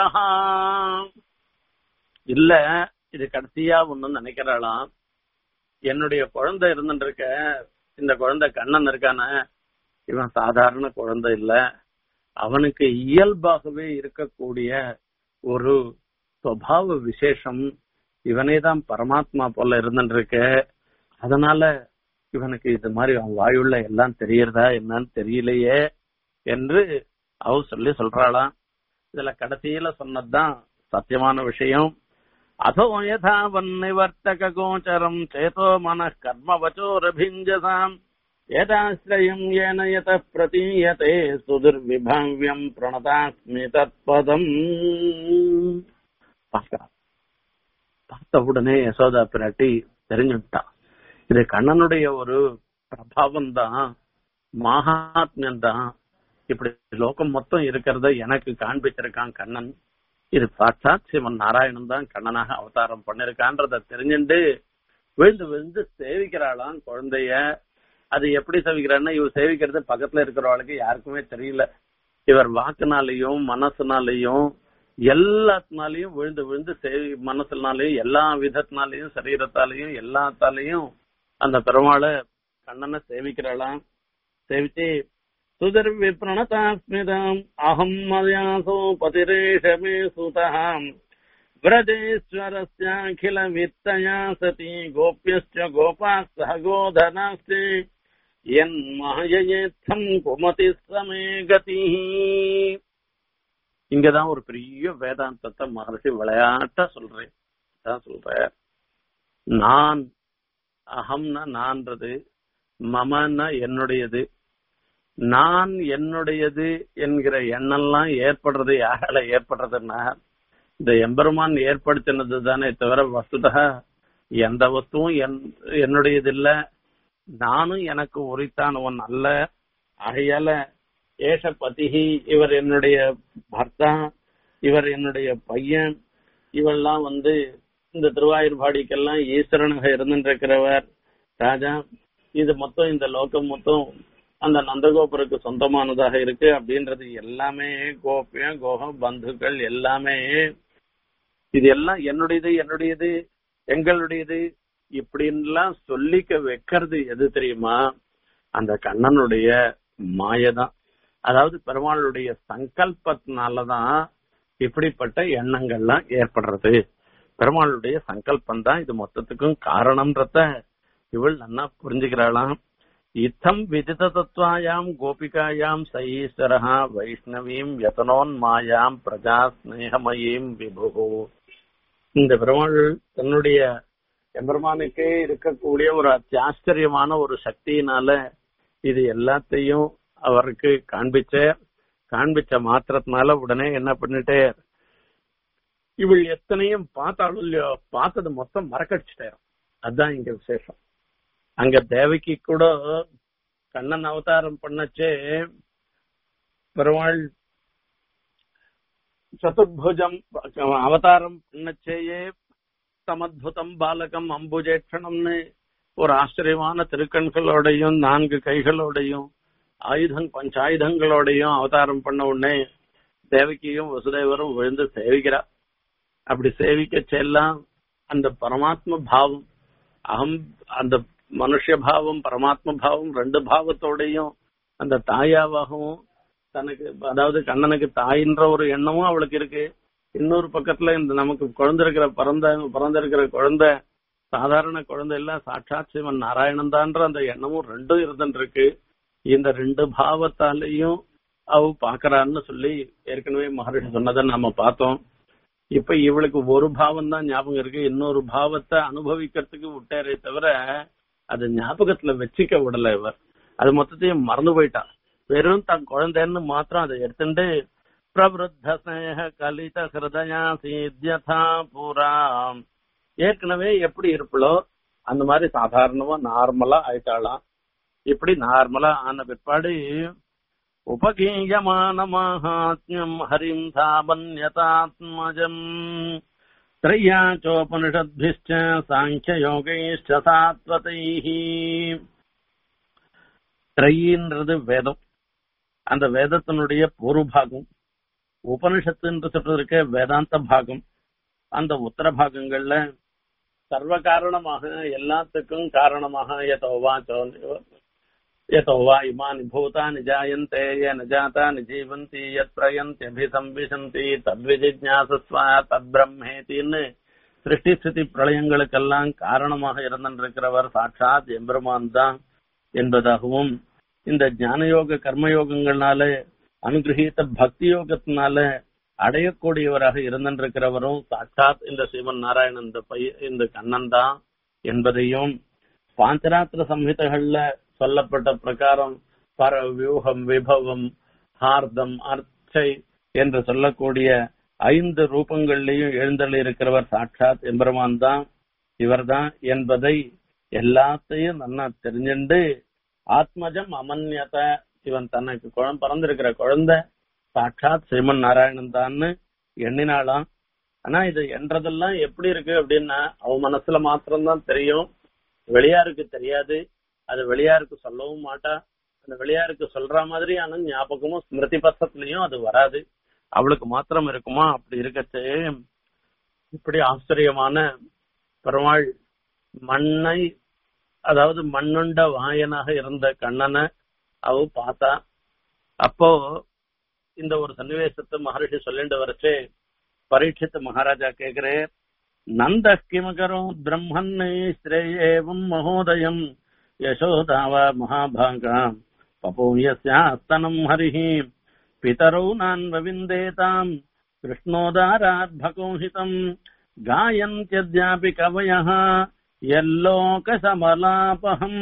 [SPEAKER 1] இல்ல இது கடைசியா ஒண்ணும் நினைக்கிறாளாம் என்னுடைய குழந்தை இருந்துட்டு இருக்க இந்த குழந்தை கண்ணன் இருக்கான இவன் சாதாரண குழந்தை இல்ல அவனுக்கு இயல்பாகவே இருக்கக்கூடிய ஒரு சுவாவ விசேஷம் இவனே தான் பரமாத்மா போல இருந்துட்டு இருக்க அதனால இவனுக்கு இது மாதிரி அவன் வாயுள்ள எல்லாம் தெரியறதா என்னன்னு தெரியலையே என்று அவ சொல்லி சொல்றாளாம் இதுல கடைசியில சொன்னதுதான் சத்தியமான விஷயம் அதோ யதா வன்னிவர்த்தக கோச்சரம் சேதோ மன கர்ம வச்சோரபிஞ்சசாம் ஏதாஸ்ரயம் ஏன யத பிரதீயதே சுதுர்விபாவ்யம் பிரணதாஸ்மி தத்பதம் பார்க்கிறா பார்த்த உடனே யசோதா பிராட்டி தெரிஞ்சுட்டான் இது கண்ணனுடைய ஒரு பிரபாவம் தான் மகாத்மியம் தான் இப்படி லோகம் மொத்தம் இருக்கிறத எனக்கு காண்பிச்சிருக்கான் கண்ணன் இது சாட்சாத் சிவன் நாராயணன் தான் கண்ணனாக அவதாரம் பண்ணிருக்கான்றத தெரிஞ்சுண்டு விழுந்து விழுந்து சேவிக்கிறாளாம் குழந்தைய அது எப்படி சேவிக்கிறான்னா இவ சேவிக்கிறது பக்கத்துல இருக்கிறவளுக்கு யாருக்குமே தெரியல இவர் வாக்குனாலையும் மனசுனாலையும் எல்லாத்தினாலையும் விழுந்து விழுந்து சேவி மனசுனாலையும் எல்லா விதத்தினாலையும் சரீரத்தாலையும் எல்லாத்தாலையும் அந்த பெருமாளை கண்ணனை சேவிக்கிறாளாம் சேவிச்சு சுதர்விப்ரணதாஸ்மிதம் அகம் மதியாசோ பதிரேஷமே சுதாம் व्रजेश्वरस्याखिल वित्तया सती गोप्यश्च गोपाः सह गोधनास्ति என்மாயேத்தம் குமதி சமே கதி இங்கதான் ஒரு பெரிய வேதாந்தத்தை மகர்ஷி விளையாட்டா சொல்றேன் தான் சொல்ற நான் அகம்னா நான்றது மமன்னா என்னுடையது நான் என்னுடையது என்கிற எண்ணம்லாம் ஏற்படுறது யாரால ஏற்படுறதுன்னா இந்த எம்பெருமான் ஏற்படுத்தினது தானே தவிர வஸ்துதா எந்த வஸ்துவும் என் என்னுடையது இல்ல நானும் எனக்கு உரித்தானவன் அல்ல ஆகையால ஏஷ பதிகி இவர் என்னுடைய பர்த்தா இவர் என்னுடைய பையன் இவெல்லாம் வந்து இந்த திருவாயூர்பாடிக்கெல்லாம் ஈஸ்வரனாக இருந்துருக்கிறவர் ராஜா இது மொத்தம் இந்த லோகம் மொத்தம் அந்த நந்தகோபுருக்கு சொந்தமானதாக இருக்கு அப்படின்றது எல்லாமே கோபியம் கோகம் பந்துக்கள் எல்லாமே இது எல்லாம் என்னுடையது என்னுடையது எங்களுடையது இப்படின்லாம் சொல்லிக்க வைக்கிறது எது தெரியுமா அந்த கண்ணனுடைய மாயதான் அதாவது பெருமாளுடைய சங்கல்பத்தினாலதான் இப்படிப்பட்ட எண்ணங்கள்லாம் ஏற்படுறது பெருமாளுடைய சங்கல்பம் தான் இது மொத்தத்துக்கும் காரணம்ன்றத இவள் நல்லா புரிஞ்சுக்கிறாளாம் இத்தம் விதித தத்துவாயாம் கோபிகாயாம் சயீஸ்வரஹா வைஷ்ணவீம் யதனோன் மாயாம் பிரஜா ஸ்நேகமயீம் விபு இந்த பெருமாள் தன்னுடைய எம்பெருமானுக்கே இருக்கக்கூடிய ஒரு அத்தியாச்சரியமான ஒரு சக்தியினால இது எல்லாத்தையும் அவருக்கு காண்பிச்ச காண்பிச்ச மாத்திரத்தினால உடனே என்ன பண்ணிட்டே இவள் எத்தனையும் பார்த்தாலும் இல்லையோ பார்த்தது மொத்தம் மறக்கடிச்சிட்டாரு அதுதான் இங்க விசேஷம் அங்க தேவகி கூட கண்ணன் அவதாரம் பண்ணச்சே பெருமாள் சதுர்புஜம் அவதாரம் பண்ணச்சேயே சமத்புதம் பாலகம் அம்புஜேட்சணம்னு ஒரு ஆச்சரியமான திருக்கண்களோடையும் நான்கு கைகளோடையும் ஆயுதம் பஞ்சாயுதங்களோடையும் அவதாரம் பண்ண உடனே தேவகியும் வசுதேவரும் விழுந்து சேவிக்கிறா அப்படி சேவிக்க செல்லாம் அந்த பரமாத்ம பாவம் அகம் அந்த மனுஷ பாவம் பரமாத்ம பாவம் ரெண்டு பாவத்தோடையும் அந்த தாயாவாகவும் தனக்கு அதாவது கண்ணனுக்கு தாயின்ற ஒரு எண்ணமும் அவளுக்கு இருக்கு இன்னொரு பக்கத்துல இந்த நமக்கு குழந்தை இருக்கிற பிறந்த பிறந்திருக்கிற குழந்தை சாதாரண குழந்தை இல்ல சாட்சாத் சிவன் நாராயணன் தான்ற அந்த எண்ணமும் ரெண்டும் இருந்துட்டு இருக்கு இந்த ரெண்டு பாவத்தாலையும் அவ பாக்குறான்னு சொல்லி ஏற்கனவே மகரிஷி சொன்னதை நாம பார்த்தோம் இப்ப இவளுக்கு ஒரு பாவம் தான் ஞாபகம் இருக்கு இன்னொரு பாவத்தை அனுபவிக்கிறதுக்கு விட்டாரே தவிர அது ஞாபகத்துல வச்சுக்க விடல இவர் அது மொத்தத்தையும் மறந்து போயிட்டா வெறும் தன் குழந்தைன்னு மாத்திரம் அதை எடுத்துட்டு பிரவருத்த ஸ்நேக கலித ஹிருதயா சீத்யதா பூரா ஏற்கனவே எப்படி இருப்பளோ அந்த மாதிரி சாதாரணமா நார்மலா ஆயிட்டாளாம் இப்படி நார்மலா ஆன பிற்பாடு உபகீயமான மாஹாத்மியம் ஹரிம் சாபன்யதாத்மஜம் त्रय्या चोपनिषद्भिश्च சாங்கியயோகைश्च சாத்வதைः த்ரையின்றது வேதம் அந்த வேதத்தினுடைய பூர்வ பாகம் உபனிஷத்து என்று சொல்றதுக்கு வேதாந்த பாகம் அந்த உத்தர பாகங்கள்ல சர்வ காரணமாக எல்லாத்துக்கும் காரணமாக யதோவா யதோவா இமானி பூதானி ஜாயந்தே யன ஜாதானி ஜீவந்தி யத் பிரயந்தியபிசம்பிசந்தி தத்விஜிஜாசஸ்வ தத்பிரம்மேத்தின்னு சிருஷ்டி ஸ்திதி பிரளயங்களுக்கெல்லாம் காரணமாக இருந்திருக்கிறவர் சாட்சாத் எம்பெருமான் தான் என்பதாகவும் இந்த ஞானயோக கர்மயோகங்கள்னால அனுகிரகித்த பக்தி யோகத்தினால அடையக்கூடியவராக இருந்திருக்கிறவரும் சாட்சாத் இந்த சிவன் நாராயணன் இந்த பைய இந்த கண்ணன் தான் என்பதையும் பாஞ்சராத்திர சம்ஹிதைகள்ல சொல்லப்பட்ட பிரகாரம் பர வியூகம் விபவம் ஹார்தம் அர்ச்சை என்று சொல்லக்கூடிய ஐந்து ரூபங்கள்லயும் எழுந்தள்ளி இருக்கிறவர் சாட்சாத் எம்பெருமான் தான் இவர்தான் என்பதை எல்லாத்தையும் நல்லா தெரிஞ்சுண்டு ஆத்மஜம் அமன்யத இவன் தனக்கு குழந்தை பிறந்திருக்கிற குழந்தை சாட்சாத் ஸ்ரீமன் நாராயணன் தான்னு எண்ணினாலாம் ஆனா இது என்றதெல்லாம் எப்படி இருக்கு அப்படின்னா அவ மனசுல மாத்திரம்தான் தெரியும் வெளியாருக்கு தெரியாது அது வெளியாருக்கு சொல்லவும் மாட்டா அந்த வெளியாருக்கு சொல்ற மாதிரியான ஞாபகமும் ஸ்மிருதி பசத்துலயும் அது வராது அவளுக்கு மாத்திரம் இருக்குமா அப்படி இருக்கச்சு இப்படி ஆச்சரியமான பெருமாள் மண்ணை அதாவது மண்ணுண்ட வாயனாக இருந்த கண்ணனை அவ பார்த்தா அப்போ இந்த ஒரு சன்னிவேசத்தை மகர்ஷி சொல்லிட்டு வரச்சு பரீட்சித்த மகாராஜா கேக்குறே நந்த கிமகரும் பிரம்மன் ஸ்ரேயேவம் மகோதயம் யசோதாவ மகாபாகா பபூயஸ்யாஸ்தனம் ஹரிஹி பிதரௌ நான் ரவிந்தேதாம் கிருஷ்ணோதாராத்பகோஹிதம் காயந்தியத்யாபி கவயः எல்லோக சமலாபகம்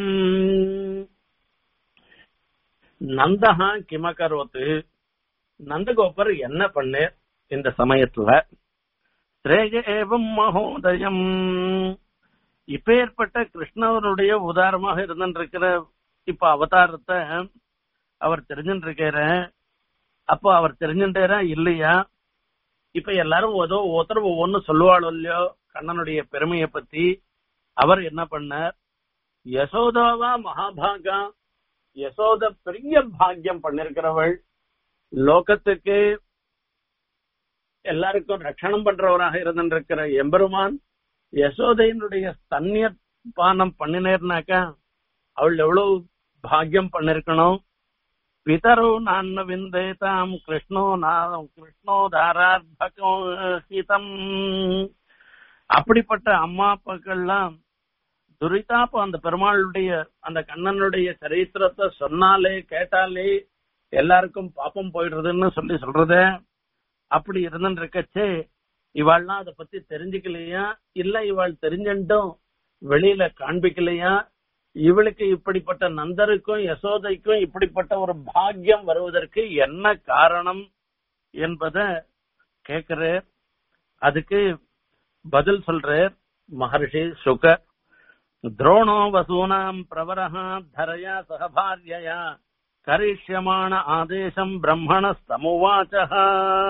[SPEAKER 1] நந்தகா கிமகரோத்து நந்தகோபர் என்ன பண்ணார் இந்த சமயத்துல ஸ்ரேய ஏவம் மகோதயம் இப்பேற்பட்ட கிருஷ்ணவனுடைய உதாரணமாக இருந்திருக்கிற இப்ப அவதாரத்தை அவர் தெரிஞ்சுட்டு அப்போ அவர் தெரிஞ்சுட்டாரா இல்லையா இப்ப எல்லாரும் ஏதோ ஒருத்தர் ஒவ்வொன்னு சொல்லுவாளோ இல்லையோ கண்ணனுடைய பெருமையை பத்தி அவர் என்ன பண்ணார் யசோதாவா மகாபாகா யசோத பெரிய பாக்கியம் பண்ணிருக்கிறவள் லோகத்துக்கு எல்லாருக்கும் ரட்சணம் பண்றவராக இருந்திருக்கிற எம்பெருமான் யசோதையினுடைய தண்ணீர் பானம் பண்ணினேர்னாக்கா அவள் எவ்வளவு பாக்கியம் பண்ணிருக்கணும் பிதரோ நான்ன விந்தேதாம் கிருஷ்ணோ நாதம் கிருஷ்ணோ தாரார்பகம் ஹிதம் அப்படிப்பட்ட அம்மா அப்பாக்கள்லாம் துரிதாப்பம் அந்த பெருமாளுடைய அந்த கண்ணனுடைய சரித்திரத்தை சொன்னாலே கேட்டாலே எல்லாருக்கும் பாப்பம் போயிடுறதுன்னு சொல்லி சொல்றத அப்படி இருந்துட்டு இருக்கச்சே இவாள்லாம் அதை பத்தி தெரிஞ்சுக்கலையா இல்ல இவாள் தெரிஞ்சுட்டும் வெளியில காண்பிக்கலையா இவளுக்கு இப்படிப்பட்ட நந்தருக்கும் யசோதைக்கும் இப்படிப்பட்ட ஒரு பாக்கியம் வருவதற்கு என்ன காரணம் என்பத கேக்குறார் அதுக்கு பதில் சொல்றார் மகர்ஷி சுக துரோணோ வசூனாம் பிரவரஹா தரயா சகபாரியயா கரிஷ்யமான ஆதேசம் பிரம்மண சமுவாச்சா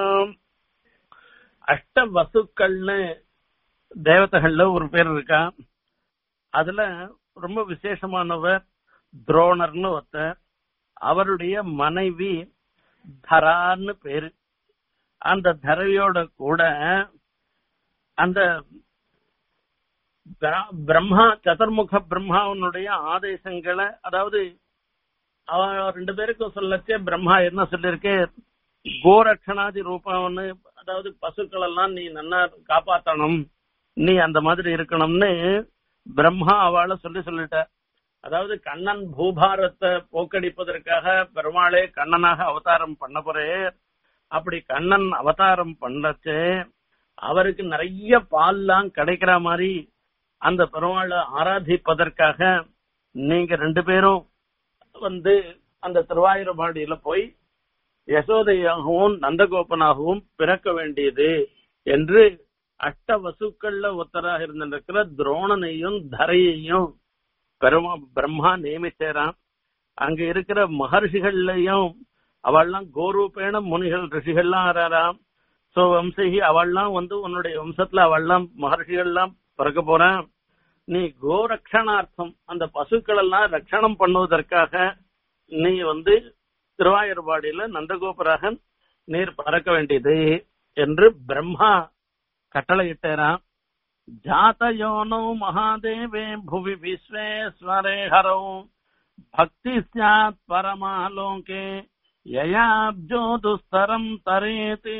[SPEAKER 1] அஷ்ட வசுக்கள்னு தேவதைகள்ல ஒரு பேர் இருக்கா அதுல ரொம்ப விசேஷமானவர் துரோணர்னு ஒருத்தர் அவருடைய மனைவி தரான்னு பேரு அந்த தரவியோட கூட அந்த பிர- பிரம்மா சதுர்முக பிரம்மாவனுடைய ஆதேசங்களை அதாவது அவ ரெண்டு பேருக்கும் சொல்லச்சே பிரம்மா என்ன சொல்லிருக்கு கோரக்ஷணாதி ரூபம்னு அதாவது பசுக்கள் எல்லாம் நீ நன்னா காப்பாத்தணும் நீ அந்த மாதிரி இருக்கணும்னு பிரம்மா அவளை சொல்லி சொல்லிட்ட அதாவது கண்ணன் பூபாரத்தை போக்கடிப்பதற்காக பெருமாளே கண்ணனாக அவதாரம் பண்ண போறேன் அப்படி கண்ணன் அவதாரம் பண்ணச்சே அவருக்கு நிறைய பால்லாம் கிடைக்கிற மாதிரி அந்த பெருமாளை ஆராதிப்பதற்காக நீங்க ரெண்டு பேரும் வந்து அந்த திருவாயூரபாடியில போய் யசோதையாகவும் நந்தகோபனாகவும் பிறக்க வேண்டியது என்று அஷ்ட வசுக்கள்ல ஒத்தராக இருந்திருக்கிற துரோணனையும் தரையையும் பெருமா பிரம்மா நியமிச்சாராம் அங்க இருக்கிற மகர்ஷிகள்லயும் அவள்லாம் கோரூபேண முனிகள் ரிஷிகள்லாம் ஆறாராம் சோ வம்சகி அவள்லாம் வந்து உன்னுடைய வம்சத்துல அவள்லாம் மகர்ஷிகள்லாம் பிறக்க போறான் நீ கோரக்ஷணார்த்தம் அந்த பசுக்கள் எல்லாம் ரட்சணம் பண்ணுவதற்காக நீ வந்து திருவாயூர்பாடியில நந்தகோபுராக நீர் பறக்க வேண்டியது என்று பிரம்மா கட்டளையிட்டாராம் ஜாத்தயோனோ மகாதேவே புவி விஸ்வேஸ்வரே ஹரோ பக்தி சாத் பரமாலோகே யயாப்ஜோதுஸ்தரம் தரேதே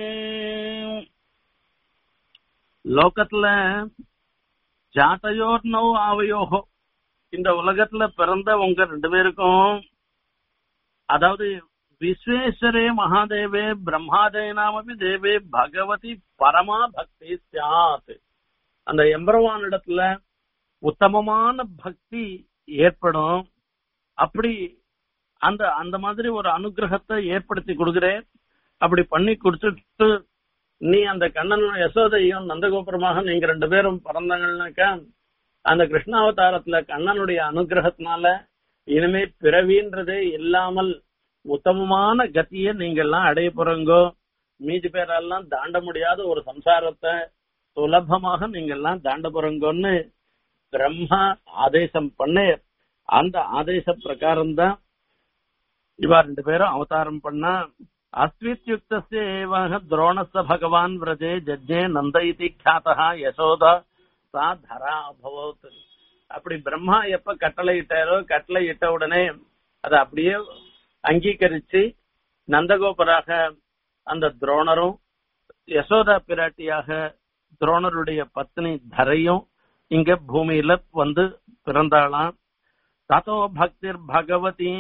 [SPEAKER 1] லோகத்துல ஜாத்தையோர் நோ ஆவையோகோ இந்த உலகத்துல பிறந்த உங்க ரெண்டு பேருக்கும் அதாவது விஸ்வேஸ்வரே மகாதேவே பிரம்மாதே நாமபி தேவே பகவதி பரமா பக்தி சாத் அந்த எம்பெருமானிடத்துல உத்தமமான பக்தி ஏற்படும் அப்படி அந்த அந்த மாதிரி ஒரு அனுகிரகத்தை ஏற்படுத்தி கொடுக்கிறேன் அப்படி பண்ணி கொடுத்துட்டு நீ அந்த கண்ணன் யசோதையும் நந்தகோபுரமாக நீங்க ரெண்டு பேரும் பிறந்தாங்கன்னாக்கா அந்த கிருஷ்ணாவதாரத்துல கண்ணனுடைய அனுகிரகத்தினால இனிமே பிறவின்றதே இல்லாமல் உத்தமமான கத்தியை நீங்க எல்லாம் அடைய போறீங்கோ மீதி பேரெல்லாம் தாண்ட முடியாத ஒரு சம்சாரத்தை சுலபமாக நீங்க எல்லாம் தாண்ட போறீங்கன்னு பிரம்மா ஆதேசம் பண்ணு அந்த ஆதேச பிரகாரம் தான் இவா ரெண்டு பேரும் அவதாரம் பண்ணா அஸ்வித்யுக்தேவ துரோணஸ்த பகவான் விரஜே ஜஜ்ஞே நந்த இதி ख्यातः யசோதா சா தரா அபவத் அப்படி பிரம்மா எப்ப கட்டளை இட்டாரோ கட்டளை இட்ட உடனே அதை அப்படியே அங்கீகரிச்சு நந்தகோபராக அந்த துரோணரும் யசோதா பிராட்டியாக துரோணருடைய பத்னி தரையும் இங்க பூமியில வந்து பிறந்தாளாம் ததோ பக்திர் பகவதி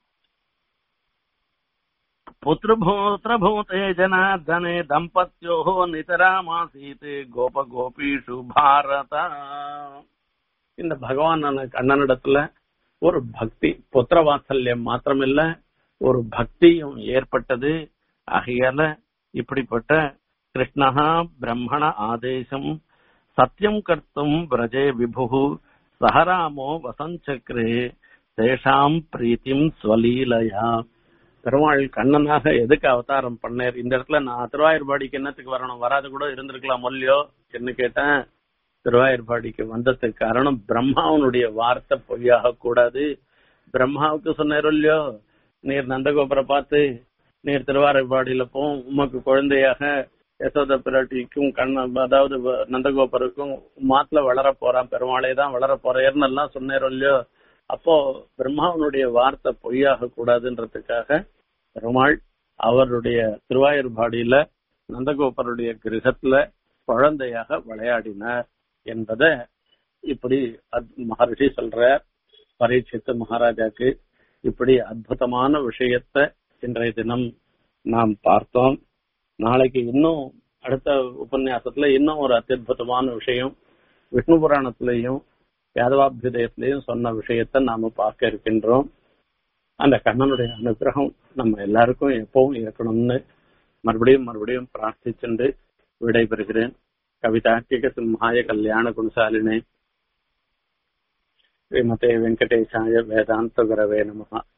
[SPEAKER 1] पुत्रभूत्रभूते जनार्दने दम्पत्योः नितरामासीत् गोपगोपीषु भारत இந்த பகவான் கண்ணனிடத்துல ஒரு பக்தி புத்திர வாத்சல்யம் மாத்திரமில்ல ஒரு பக்தியும் ஏற்பட்டது ஆகையால இப்படிப்பட்ட கிருஷ்ணா பிரம்மண ஆதேசம் சத்தியம் கர்த்தும் பிரஜே விபு சஹராமோ வசஞ்சக்ரே தேஷாம் பிரீத்திம் ஸ்வலீலயா பெருமாள் கண்ணனாக எதுக்கு அவதாரம் பண்ணார் இந்த இடத்துல நான் திருவாயூர்பாடிக்கு என்னத்துக்கு வரணும் வராது கூட இருந்திருக்கலாம் இல்லையோ என்ன கேட்டேன் திருவாயூர்பாடிக்கு வந்ததுக்கு காரணம் பிரம்மாவனுடைய வார்த்தை பொய்யாக கூடாது பிரம்மாவுக்கு சொன்னாரோ இல்லையோ நீர் நந்தகோபுரை பார்த்து நீர் திருவாரூர்பாடியில போ உமக்கு குழந்தையாக யசோத பிராட்டிக்கும் கண்ண அதாவது நந்தகோபருக்கும் மாத்துல வளர போறான் பெருமாளே தான் வளர போறேன்னு எல்லாம் சொன்னேரோ இல்லையோ அப்போ பிரம்மாவனுடைய வார்த்தை பொய்யாக கூடாதுன்றதுக்காக பெருமாள் அவருடைய திருவாயூர்பாடியில நந்தகோபருடைய கிரகத்துல குழந்தையாக விளையாடினார் என்பதை இப்படி மகர்ஷி சொல்ற பரீட்சித்து மகாராஜாக்கு இப்படி அற்புதமான விஷயத்த இன்றைய தினம் நாம் பார்த்தோம் நாளைக்கு இன்னும் அடுத்த உபன்யாசத்துல இன்னும் ஒரு அத்தியுதமான விஷயம் விஷ்ணு புராணத்திலையும் யாதவாபியுதயத்திலையும் சொன்ன விஷயத்த நாம பார்க்க இருக்கின்றோம் அந்த கண்ணனுடைய அனுகிரகம் நம்ம எல்லாருக்கும் எப்பவும் இருக்கணும்னு மறுபடியும் மறுபடியும் பிரார்த்திச்சுண்டு விடைபெறுகிறேன் கவிதார்க்கிக சிம்ஹாய கல்யாண குணசாலினே ஸ்ரீமதே வெங்கடேசாய வேதாந்த குரவே நமகா